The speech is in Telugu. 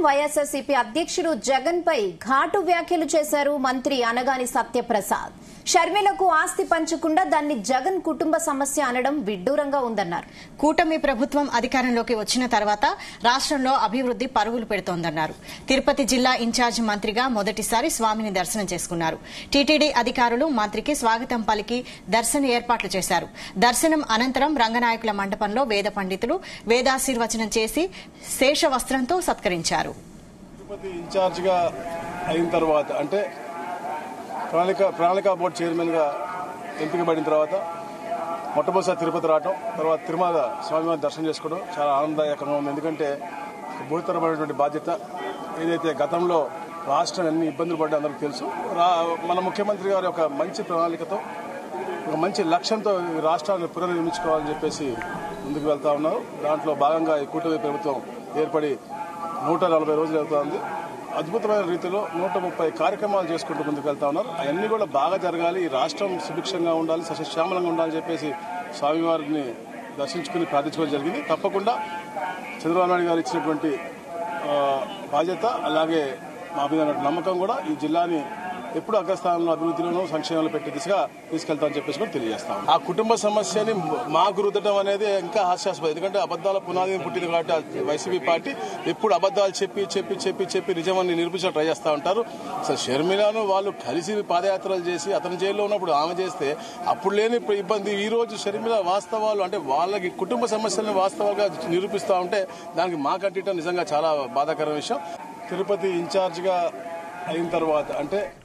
వైఎస్ఆర్సీపీ అధ్యక్షుడు జగన్ పై ఘాటు వ్యాఖ్యలు చేశారు మంత్రి అనగాని సత్యప్రసాద్ షర్మిలకు ఆస్తి పంచకుండా దాన్ని జగన్ కుటుంబ సమస్య అనడం విడ్డూరంగా ఉందన్నారు కూటమి ప్రభుత్వం అధికారంలోకి వచ్చిన తర్వాత రాష్ట్రంలో అభివృద్ది పరుగులు పెడుతోందన్నారు తిరుపతి జిల్లా ఇన్ఛార్జ్ మంత్రిగా మొదటిసారి స్వామిని దర్శనం చేసుకున్నారు టీటీడీ అధికారులు మంత్రికి స్వాగతం పలికి దర్శన ఏర్పాట్లు చేశారు దర్శనం అనంతరం రంగనాయకుల మండపంలో వేద పండితులు వేదాశీర్వచనం చేసి శేష వస్త్రంతో సత్కరించారు తిరుపతి ఇన్ఛార్జ్గా అయిన తర్వాత అంటే ప్రణాళిక ప్రణాళిక బోర్డు చైర్మన్గా ఎంపికబడిన తర్వాత మొట్టమొదటిసారి తిరుపతి రావటం తర్వాత తిరుమల స్వామివారి దర్శనం చేసుకోవడం చాలా ఆనందదాయకంగా ఉంది ఎందుకంటే భూతరమైనటువంటి బాధ్యత ఏదైతే గతంలో రాష్ట్రం ఎన్ని ఇబ్బందులు పడ్డా అందరికీ తెలుసు రా మన ముఖ్యమంత్రి గారి ఒక మంచి ప్రణాళికతో ఒక మంచి లక్ష్యంతో ఈ రాష్ట్రాన్ని పునర్నిర్మించుకోవాలని చెప్పేసి ముందుకు వెళ్తా ఉన్నారు దాంట్లో భాగంగా ఈ కూటమి ప్రభుత్వం ఏర్పడి నూట నలభై రోజులు అవుతోంది అద్భుతమైన రీతిలో నూట ముప్పై కార్యక్రమాలు చేసుకుంటూ ముందుకు వెళ్తా ఉన్నారు అవన్నీ కూడా బాగా జరగాలి ఈ రాష్ట్రం సుభిక్షంగా ఉండాలి సస్యశ్యామలంగా ఉండాలని చెప్పేసి స్వామివారిని దర్శించుకుని ప్రార్థించుకోవడం జరిగింది తప్పకుండా చంద్రబాబు నాయుడు గారు ఇచ్చినటువంటి ఆ, బాధ్యత అలాగే మా మీద ఉన్న నమ్మకం కూడా ఈ జిల్లాని ఎప్పుడు అగ్రస్థానంలో అభివృద్ధిలోనూ సంక్షేమంలో పెట్టే దిశగా తీసుకెళ్తామని చెప్పేసి కూడా తెలియజేస్తాం ఆ కుటుంబ సమస్యని మాకు రుద్దడం అనేది ఇంకా హాస్యాస్పదం ఎందుకంటే అబద్దాల పునాది పుట్టింది కాబట్టి ఆ వైసీపీ పార్టీ ఎప్పుడు అబద్దాలు చెప్పి చెప్పి చెప్పి చెప్పి నిజమని నిరూపించడం ట్రై చేస్తూ ఉంటారు అసలు షర్మిలాను వాళ్ళు కలిసి పాదయాత్రలు చేసి అతను జైల్లో ఉన్నప్పుడు ఆమె చేస్తే అప్పుడు లేని ఇబ్బంది ఈ రోజు షర్మిల వాస్తవాలు అంటే వాళ్ళకి కుటుంబ సమస్యలను వాస్తవాలుగా నిరూపిస్తూ ఉంటే దానికి మా కట్టిట నిజంగా చాలా బాధాకరమైన విషయం తిరుపతి ఇన్ఛార్జ్గా అయిన తర్వాత అంటే